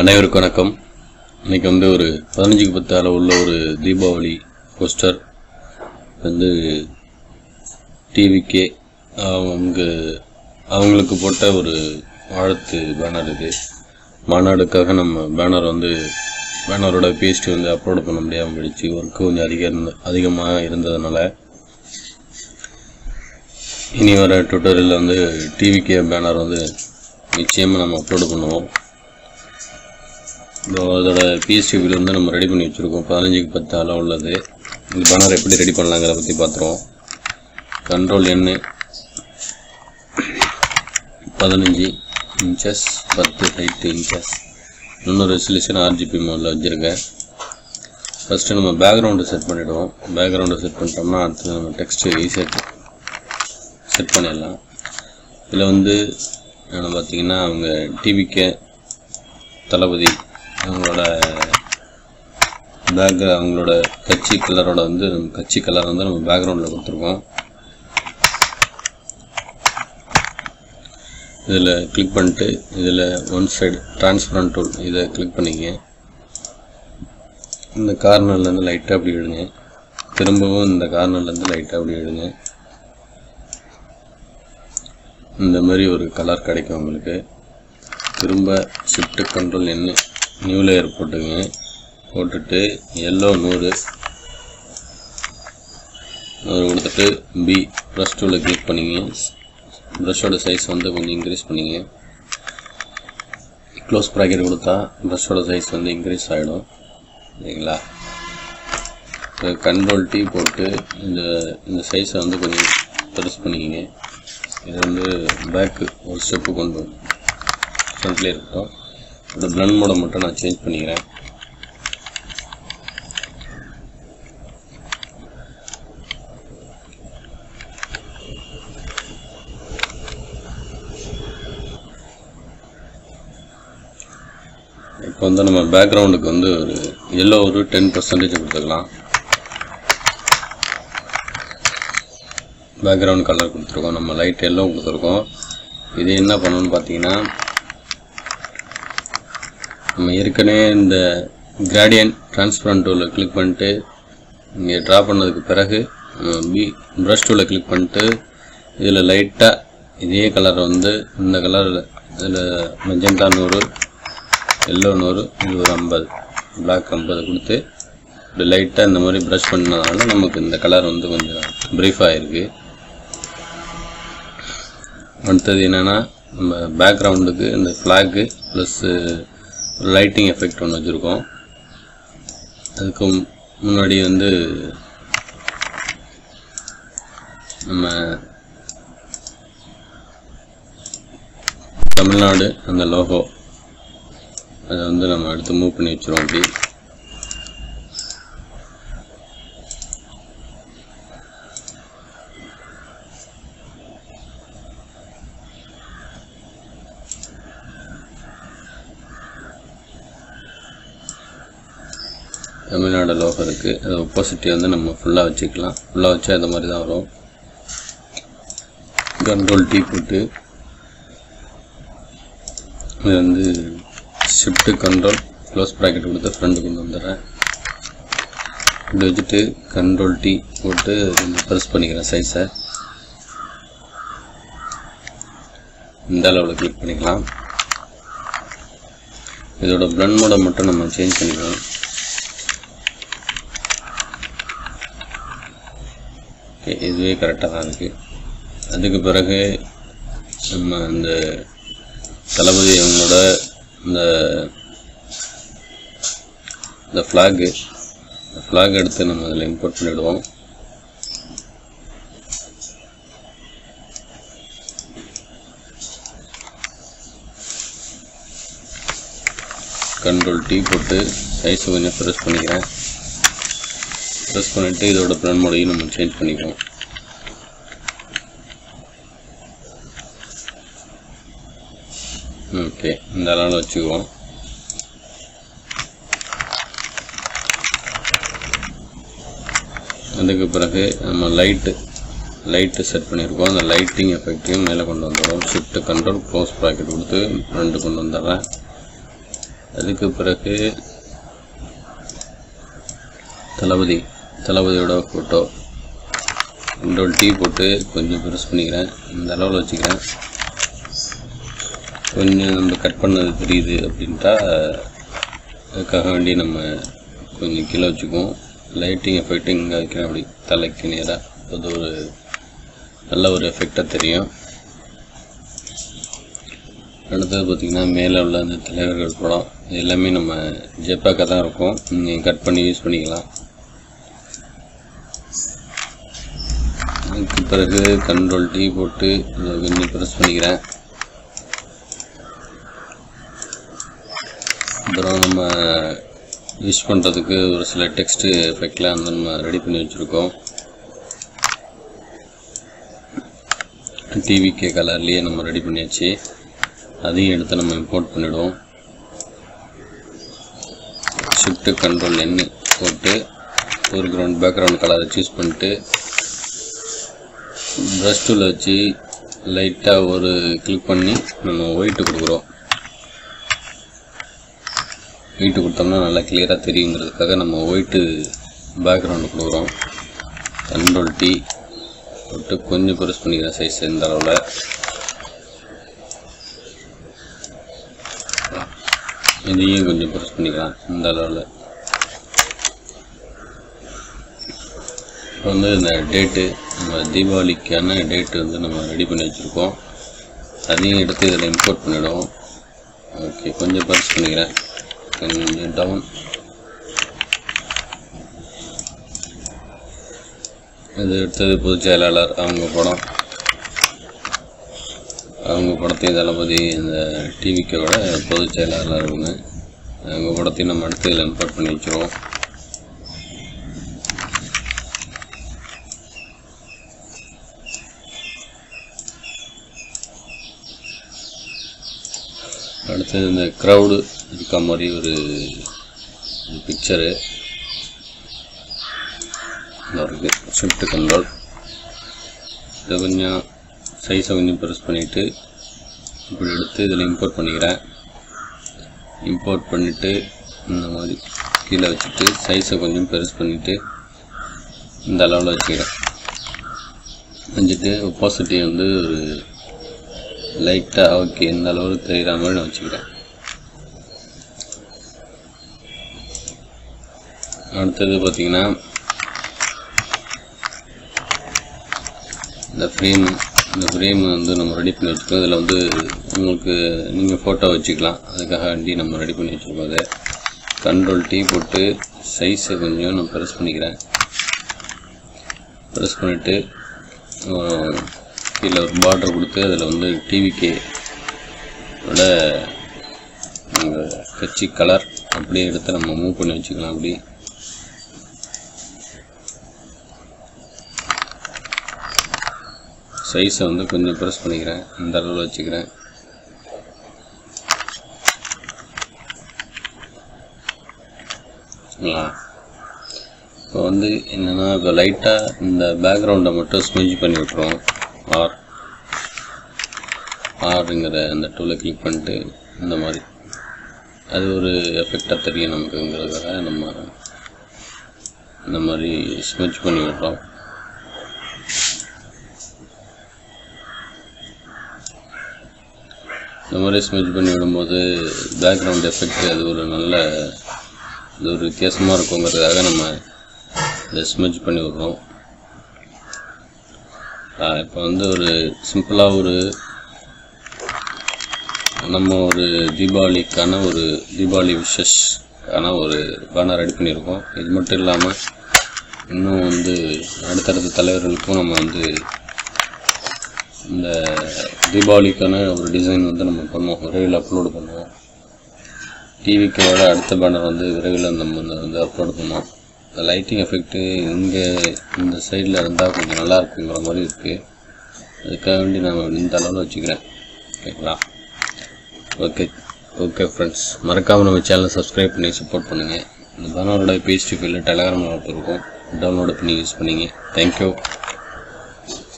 அனைவருக்கும் வணக்கம் இன்னைக்கு வந்து ஒரு பதினஞ்சுக்கு பத்து அளவு உள்ள ஒரு தீபாவளி போஸ்டர் வந்து டிவிக்கே அவங்க அவங்களுக்கு போட்ட ஒரு வாழ்த்து பேனர் இது மாநாடுக்காக நம்ம பேனர் வந்து பேனரோட பேஸ்ட் வந்து அப்லோட் பண்ண முடியாமல் போயிடுச்சு ஒர்க்கு கொஞ்சம் அதிகம் இருந்த அதிகமாக இருந்ததுனால இனி வர ட்விட்டரில் வந்து டிவிகே பேனர் வந்து நிச்சயமாக நம்ம அப்லோடு பண்ணுவோம் இதோ அதோட பிஎஸ்டிபியில் வந்து நம்ம ரெடி பண்ணி வச்சுருக்கோம் பதினஞ்சுக்கு பத்து அளவு உள்ளது இந்த பேனர் எப்படி ரெடி பண்ணலாங்கிறத பற்றி பார்த்துருவோம் கண்ட்ரோல் எண்ணு பதினஞ்சு இன்ச்சஸ் பத்து ஹைட்டு இன்ச்சஸ் இன்னொரு ரெசல்யூஷன் ஆர்ஜிபி மோடில் வச்சுருக்கேன் ஃபஸ்ட்டு நம்ம பேக்ரவுண்டு செட் பண்ணிவிடுவோம் பேக்ரவுண்டை செட் பண்ணிட்டோம்னா அடுத்தது நம்ம டெக்ஸ்ட்டு ஈஸியாக செட் பண்ணிடலாம் இதில் வந்து என்ன பார்த்தீங்கன்னா அவங்க டிவிக்கே தளபதி அவங்களோட பேக் அவங்களோட கட்சி கலரோட வந்து நம்ம கட்சி கலர் வந்து நம்ம பேக்ரவுண்டில் கொடுத்துருக்கோம் இதில் கிளிக் பண்ணிட்டு இதில் ஒன் சைடு டிரான்ஸ்பரண்ட் டூல் இதை கிளிக் பண்ணிங்க இந்த கார்னர்லேருந்து லைட்டாக அப்படி எடுங்க திரும்பவும் இந்த கார்னர்லேருந்து லைட்டாக அப்படி எடுங்க இந்த மாதிரி ஒரு கலர் கிடைக்கும் உங்களுக்கு திரும்ப ஷிஃப்ட் கண்ட்ரோல் என்ன நியூ லேயர் போட்டுங்க போட்டுட்டு எல்லோ நூறு நூறு கொடுத்துட்டு பி ப்ரஷ் டூவில் கிளிக் பண்ணிங்க ப்ரஷோட சைஸ் வந்து கொஞ்சம் இன்க்ரீஸ் பண்ணிங்க க்ளோஸ் ப்ராக்கெட் கொடுத்தா ப்ரஷோட சைஸ் வந்து இன்க்ரீஸ் ஆகிடும் சரிங்களா கண்ட்ரோல் டீ போட்டு இந்த இந்த சைஸை வந்து கொஞ்சம் பெருசு பண்ணிக்கிங்க இது வந்து பேக்கு ஒரு ஸ்டெப்பு கொண்டு ஃப்ரண்ட்லேயே இருக்கட்டும் இந்த பிளண்ட் மோடை மட்டும் நான் சேஞ்ச் பண்ணிக்கிறேன் இப்போ வந்து நம்ம பேக்ரவுண்டுக்கு வந்து ஒரு எல்லோ ஒரு டென் பர்சன்டேஜ் கொடுத்துக்கலாம் பேக்ரவுண்ட் கலர் கொடுத்துருக்கோம் நம்ம லைட் எல்லோ கொடுத்துருக்கோம் இது என்ன பண்ணணும்னு பார்த்தீங்கன்னா நம்ம ஏற்கனவே இந்த கிராடியன் டிரான்ஸ்பரண்ட் டூலில் கிளிக் பண்ணிட்டு இங்கே ட்ரா பண்ணதுக்கு பிறகு பி ப்ரஷ் டூலில் கிளிக் பண்ணிட்டு இதில் லைட்டாக இதே கலர் வந்து இந்த கலரில் இதில் மெஜந்தா நூறு எல்லோ நூறு இது ஒரு ஐம்பது பிளாக் ஐம்பது கொடுத்து இப்படி லைட்டாக இந்த மாதிரி ப்ரஷ் பண்ணதுனால நமக்கு இந்த கலர் வந்து கொஞ்சம் ப்ரீஃப் ஆகிருக்கு அடுத்தது என்னென்னா நம்ம பேக்ரவுண்டுக்கு இந்த ஃப்ளாக்கு ப்ளஸ்ஸு லைட்டிங் எஃபெக்ட் ஒன்று வச்சுருக்கோம் அதுக்கு முன்னாடி வந்து நம்ம தமிழ்நாடு அந்த லோகோ அதை வந்து நம்ம அடுத்து மூவ் பண்ணி வச்சுருவோம் அப்படி தமிழ்நாடு லோகோ இருக்குது அது ஒப்போசிட்டி வந்து நம்ம ஃபுல்லாக வச்சுக்கலாம் ஃபுல்லாக வச்சா இந்த மாதிரி தான் வரும் கண்ட்ரோல் டீ போட்டு இது வந்து ஷிஃப்ட்டு கண்ட்ரோல் க்ளோஸ் ப்ராக்கெட் கொடுத்து ஃப்ரண்ட் கொண்டு வந்துடுறேன் இப்படி வச்சுட்டு கண்ட்ரோல் டீ போட்டு கொஞ்சம் ப்ரெஸ் பண்ணிக்கிறேன் சைஸை இந்த அளவில் கிளிக் பண்ணிக்கலாம் இதோட பிளண்ட் மோடை மட்டும் நம்ம சேஞ்ச் பண்ணிக்கலாம் ஓகே இதுவே கரெக்டாக தான் இருக்குது அதுக்கு பிறகு நம்ம இந்த தளபதி அவங்களோட இந்த இந்த ஃப்ளாகு இந்த ஃப்ளாக் எடுத்து நம்ம அதில் இம்போர்ட் பண்ணிவிடுவோம் கண்ட்ரோல் டீ போட்டு சைஸ் கொஞ்சம் ப்ரெஸ் பண்ணிக்கிறேன் ப்ரெஸ் பண்ணிவிட்டு இதோட பிளான் மோடையும் நம்ம சேஞ்ச் பண்ணிக்குவோம் ஓகே இந்த அளவில் வச்சுக்குவோம் அதுக்கு பிறகு நம்ம லைட்டு லைட்டு செட் பண்ணியிருக்கோம் அந்த லைட்டிங் எஃபெக்டையும் மேலே கொண்டு வந்துடுவோம் ஷிஃப்ட் கண்ட்ரோல் க்ளோஸ் ப்ராக்கெட் கொடுத்து ரெண்டு கொண்டு வந்துடுறேன் அதுக்கு பிறகு தளபதி தளபதியோட ஃபோட்டோ கண்ட்ரோல் டீ போட்டு கொஞ்சம் பெருசு பண்ணிக்கிறேன் இந்த அளவில் வச்சுக்கிறேன் கொஞ்சம் நம்ம கட் பண்ணது தெரியுது அப்படின்ட்டா அதுக்காக வேண்டி நம்ம கொஞ்சம் கீழே வச்சுக்குவோம் லைட்டிங் எஃபெக்ட் இங்கே வைக்கிறேன் அப்படி தலைக்கு நேராக அது ஒரு நல்ல ஒரு எஃபெக்டாக தெரியும் அடுத்தது பார்த்திங்கன்னா மேலே உள்ள அந்த தலைவர்கள் படம் இது எல்லாமே நம்ம ஜெப்பாக்காக தான் இருக்கும் நீங்கள் கட் பண்ணி யூஸ் பண்ணிக்கலாம் அதுக்கு பிறகு கண்ட்ரோல் டீ போட்டு இதை கொஞ்சம் ப்ரெஸ் பண்ணிக்கிறேன் அப்புறம் நம்ம யூஸ் பண்ணுறதுக்கு ஒரு சில டெக்ஸ்ட் எஃபெக்ட்லாம் வந்து நம்ம ரெடி பண்ணி வச்சுருக்கோம் டிவிகே கலர்லேயே நம்ம ரெடி பண்ணியாச்சு அதையும் எடுத்து நம்ம இம்போர்ட் பண்ணிவிடுவோம் ஷிஃப்ட்டு கண்ட்ரோல் எண்ணு போட்டு ஒரு கிரவுண்ட் பேக்ரவுண்ட் கலரை சூஸ் பண்ணிட்டு ப்ரஷ் டூவில் வச்சு லைட்டாக ஒரு கிளிக் பண்ணி நம்ம ஒயிட்டு கொடுக்குறோம் ஒயிட்டு கொடுத்தோம்னா நல்லா கிளியராக தெரியுங்கிறதுக்காக நம்ம ஒயிட்டு பேக்ரவுண்டு கொடுக்குறோம் கண்ட்ரோல் டி போட்டு கொஞ்சம் பெருசு பண்ணிக்கிறேன் சைஸ் இந்த அளவில் இதையும் கொஞ்சம் பெருசு பண்ணிக்கலாம் இந்த அளவில் இப்போ வந்து இந்த டேட்டு நம்ம தீபாவளிக்கான டேட்டு வந்து நம்ம ரெடி பண்ணி வச்சுருக்கோம் அதையும் எடுத்து இதில் இம்போர்ட் பண்ணிவிடுவோம் ஓகே கொஞ்சம் பெருசு பண்ணிக்கிறேன் கொஞ்சம் டவுன் இது அடுத்தது பொதுச் செயலாளர் அவங்க படம் அவங்க படத்தையும் தளபதி இந்த டிவிக்கோட பொதுச் செயலாளர் அவங்க அவங்க படத்தையும் நம்ம அடுத்து இதில் இம்போர்ட் பண்ணி வச்சுருவோம் அடுத்தது இந்த க்ரௌடு இருக்க மாதிரி ஒரு பிக்சரு இருக்குது ஷிஃப்ட் கண்ட்ரோல் இதை கொஞ்சம் சைஸை கொஞ்சம் ப்ரெஸ் பண்ணிவிட்டு இப்படி எடுத்து இதில் இம்போர்ட் பண்ணிக்கிறேன் இம்போர்ட் பண்ணிவிட்டு இந்த மாதிரி கீழே வச்சுட்டு சைஸை கொஞ்சம் பெருசு பண்ணிவிட்டு இந்த அளவில் வச்சுக்கிறேன் வச்சுட்டு ஒப்பாசிட்டி வந்து ஒரு லைட்டாக ஓகே இந்த அளவுக்கு தெரிகிற மாதிரி நான் வச்சுக்கிறேன் அடுத்தது பார்த்திங்கன்னா இந்த ஃப்ரேம் இந்த ஃப்ரேம் வந்து நம்ம ரெடி பண்ணி வச்சுருக்கோம் இதில் வந்து உங்களுக்கு நீங்கள் ஃபோட்டோ வச்சுக்கலாம் அதுக்காக வேண்டி நம்ம ரெடி பண்ணி வச்சுருக்கோம் அதை கண்ட்ரோல் டீ போட்டு சைஸை கொஞ்சம் நான் ப்ரெஸ் பண்ணிக்கிறேன் ப்ரெஸ் பண்ணிவிட்டு கீழே ஒரு பார்டர் கொடுத்து அதில் வந்து டிவிக்கே ஓட உங்கள் கட்சி கலர் அப்படியே எடுத்து நம்ம மூவ் பண்ணி வச்சுக்கலாம் அப்படி சைஸை வந்து கொஞ்சம் ப்ரெஸ் பண்ணிக்கிறேன் இந்த அளவில் வச்சுக்கிறேன் சரிங்களா இப்போ வந்து என்னென்னா இப்போ லைட்டாக இந்த பேக்ரவுண்டை மட்டும் ஸ்மெஜ் பண்ணி விட்ருவோம் ஆர் ஆருங்கிற அந்த டூலை கிளிக் பண்ணிட்டு இந்த மாதிரி அது ஒரு எஃபெக்டாக தெரியும் நமக்குங்கிறதுக்காக நம்ம இந்த மாதிரி ஸ்மெச் பண்ணி விட்றோம் இந்த மாதிரி ஸ்மெச் பண்ணி விடும்போது பேக்ரவுண்ட் எஃபெக்ட் அது ஒரு நல்ல இது ஒரு வித்தியாசமாக இருக்குங்கிறதுக்காக நம்ம இதை ஸ்மெச் பண்ணி விட்றோம் இப்போ வந்து ஒரு சிம்பிளாக ஒரு நம்ம ஒரு தீபாவளிக்கான ஒரு தீபாவளி விஷஸ்க்கான ஒரு பேனர் ரெடி பண்ணியிருக்கோம் இது மட்டும் இல்லாமல் இன்னும் வந்து அடுத்தடுத்த தலைவர்களுக்கும் நம்ம வந்து இந்த தீபாவளிக்கான ஒரு டிசைன் வந்து நம்ம பண்ணுவோம் விரைவில் அப்லோடு பண்ணுவோம் டிவிக்கு விட அடுத்த பேனர் வந்து விரைவில் நம்ம வந்து வந்து அப்லோட் பண்ணுவோம் இந்த லைட்டிங் எஃபெக்ட்டு இங்கே இந்த சைடில் இருந்தால் கொஞ்சம் நல்லா இருக்குங்கிற மாதிரி இருக்குது அதுக்காக வேண்டி நான் இந்த அளவில் வச்சுக்கிறேன் ஓகேங்களா ஓகே ஓகே ஃப்ரெண்ட்ஸ் மறக்காமல் நம்ம சேனலை சப்ஸ்கிரைப் பண்ணி சப்போர்ட் பண்ணுங்கள் இந்த பேனரோட பேஜ் ஃபீல்டில் டெலகிராம் இருக்கும் டவுன்லோட் பண்ணி யூஸ் பண்ணிங்க தேங்க்யூ